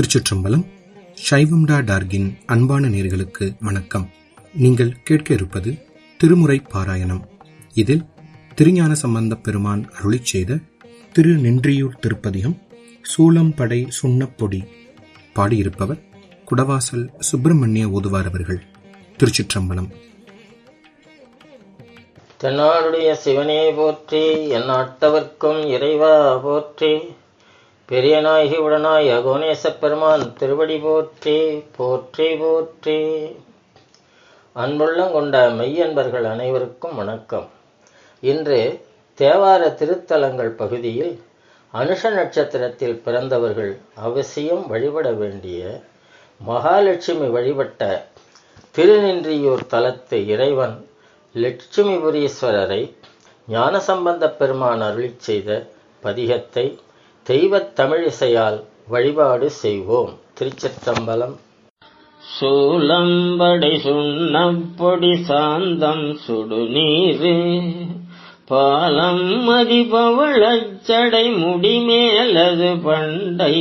திருச்சிற்றம்பலம் சைவம்டா டார்கின் அன்பான நேர்களுக்கு வணக்கம் நீங்கள் கேட்க இருப்பது திருமுறை பாராயணம் இதில் திருஞான சம்பந்தப் பெருமான் அருளிச் செய்த திரு நின்றியூர் திருப்பதிகம் சூலம் படை சுண்ணப்பொடி பாடியிருப்பவர் குடவாசல் சுப்பிரமணிய ஓதுவார் அவர்கள் திருச்சிற்றம்பலம் தென்னாடுடைய சிவனே போற்றி என் நாட்டவர்க்கும் இறைவா போற்றி பெரியநாயகி உடனாய் அகோனேசப் பெருமான் திருவடி போற்றி போற்றி போற்றி அன்புள்ளம் கொண்ட மெய்யன்பர்கள் அனைவருக்கும் வணக்கம் இன்று தேவார திருத்தலங்கள் பகுதியில் அனுஷ நட்சத்திரத்தில் பிறந்தவர்கள் அவசியம் வழிபட வேண்டிய மகாலட்சுமி வழிபட்ட திருநின்றியூர் தலத்து இறைவன் லட்சுமிபுரீஸ்வரரை ஞானசம்பந்தப் பெருமான் அருளிச் செய்த பதிகத்தை தெய்வத் தமிழிசையால் வழிபாடு செய்வோம் திருச்சிற்றம்பலம் சூலம்படை சுண்ணப்பொடி சாந்தம் சுடுநீரு பாலம் மதிபவளச்சடை முடிமேலது பண்டை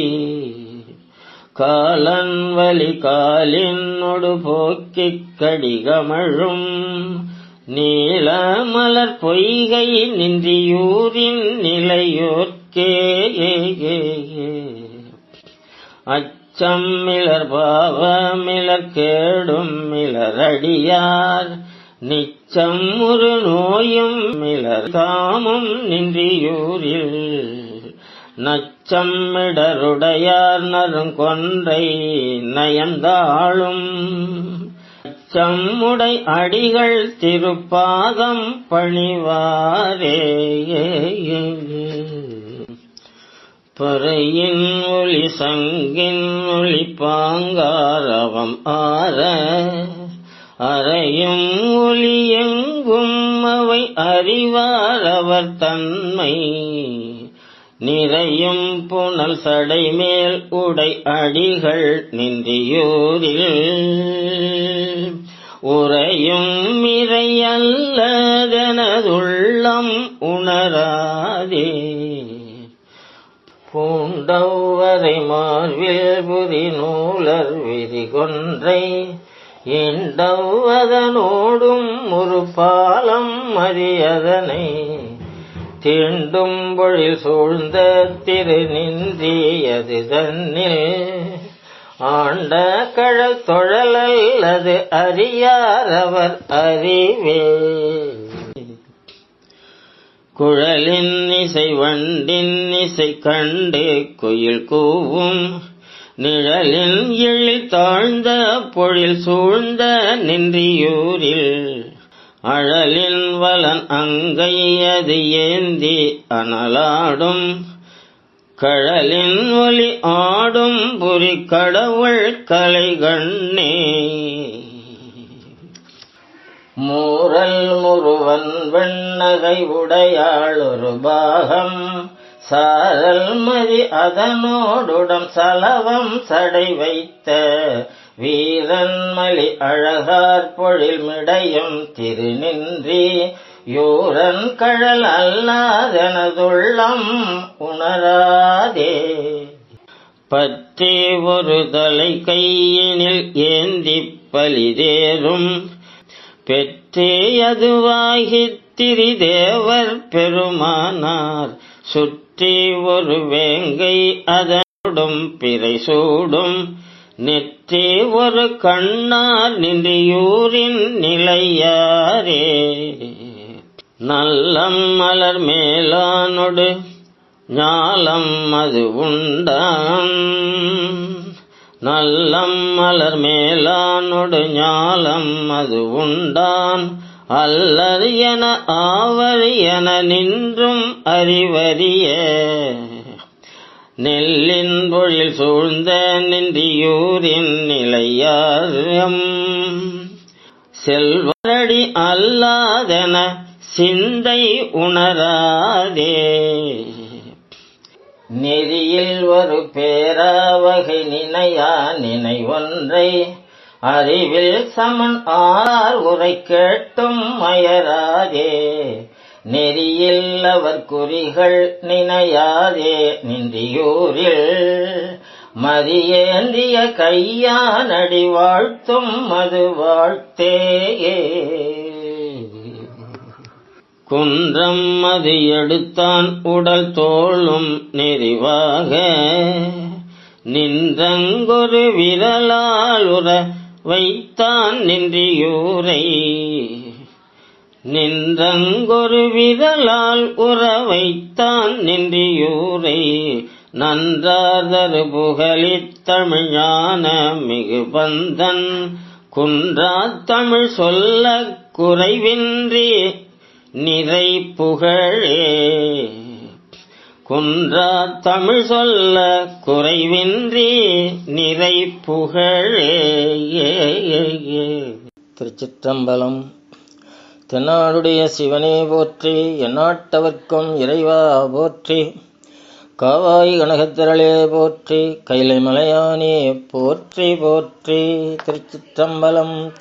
காலன் வலி காலினொடு போக்கிக் கடிகமழும் நீல மலர் பொய்கை நின்றியூரின் நிலையோர்க்கே அச்சம் மிளர் பாவமிளர் கேடும் மிளரடியார் நிச்சம் ஒரு நோயும் மிளர் காமும் நின்றியூரில் நச்சம்மிடருடையார் நறுங்கொன்றை நயந்தாளும் சம்முடை அடிகள் திருப்பாதம் பணிவாரே பறையின் ஒளி சங்கின் ஒளி பாங்காரவம் ஆற அறையும் ஒளி எங்கும் அவை அறிவார் அவர் தன்மை நிறையும் புனல் சடை மேல் உடை அடிகள் நின்றியூரில் உறையும் மிரையல்லதனதுள்ளம் உணராதே பூண்டவரை மார்வில் புரி நூலர் விரிகொன்றை இண்டவதனோடும் ஒரு பாலம் மறியதனை தீண்டும் பொழில் சூழ்ந்த திரு நின்றியது தன்னில் ஆண்ட கழல் தொழலல்லது அறியார் அவர் அறிவே குழலின் இசை வண்டின் இசை கண்டு குயில் கூவும் நிழலின் எழில் தாழ்ந்த பொழில் சூழ்ந்த நின்றியூரில் அழலின் வலன் அங்கை அது ஏந்தி அனலாடும் கழலின் ஒலி ஆடும் புரி கடவுள் கலை கண்ணே மூரல் முருவன் வெண்ணகை உடையாள் ஒரு பாகம் சாரல் மதி அதனோடுடம் சலவம் சடை வைத்த வீரன் மலி அழகார் பொழில் மிடையும் திருநின்றி யூரன் கழல் அல்லாதனதுள்ளம் உணராதே பற்றி ஒரு தலை கையினில் ஏந்தி பலிதேறும் பெற்றே அதுவாகி திரிதேவர் பெருமானார் சுற்றி ஒரு வேங்கை அதனுடும் பிறை சூடும் நெற்றி ஒரு கண்ணார் நின்றியூரின் நிலையாரே நல்லம் மலர் மேலானொடு ஞாலம் அது உண்டான் நல்லம் மலர் மேலானொடு ஞாலம் அது உண்டான் அல்லர் என ஆவர் என நின்றும் அறிவறிய நெல்லின் பொழில் சூழ்ந்த நின்றியூரின் நிலையாரம் செல்வரடி அல்லாதென சிந்தை உணராதே நெறியில் ஒரு பேராவகை நினையா நினை ஒன்றை அறிவில் சமன் ஆர் உரை கேட்டும் மயராதே நெறியில் அவர் குறிகள் நினையாதே நின்றியூரில் மதியேந்திய கையானடி வாழ்த்தும் மது வாழ்த்தேயே குன்றம் அது எடுத்தான் உடல் தோளும் நெறிவாக நின்றங்கொரு விரலால் உற வைத்தான் நின்றியூரை நின்றங்கொரு விரலால் உற வைத்தான் நின்றியூரை நன்றாதரு புகழித் தமிழான மிகு பந்தன் குன்றா தமிழ் சொல்ல குறைவின்றி நிறை புகழே குன்றா தமிழ் சொல்ல குறைவின்றி நிறை புகழே திருச்சிற்றம்பலம் தென்னாடுடைய சிவனே போற்றி எந்நாட்டவர்க்கும் இறைவா போற்றி காவாய் கனகத்திரளே போற்றி கைலை மலையானே போற்றி போற்றி திருச்சிற்றம்பலம்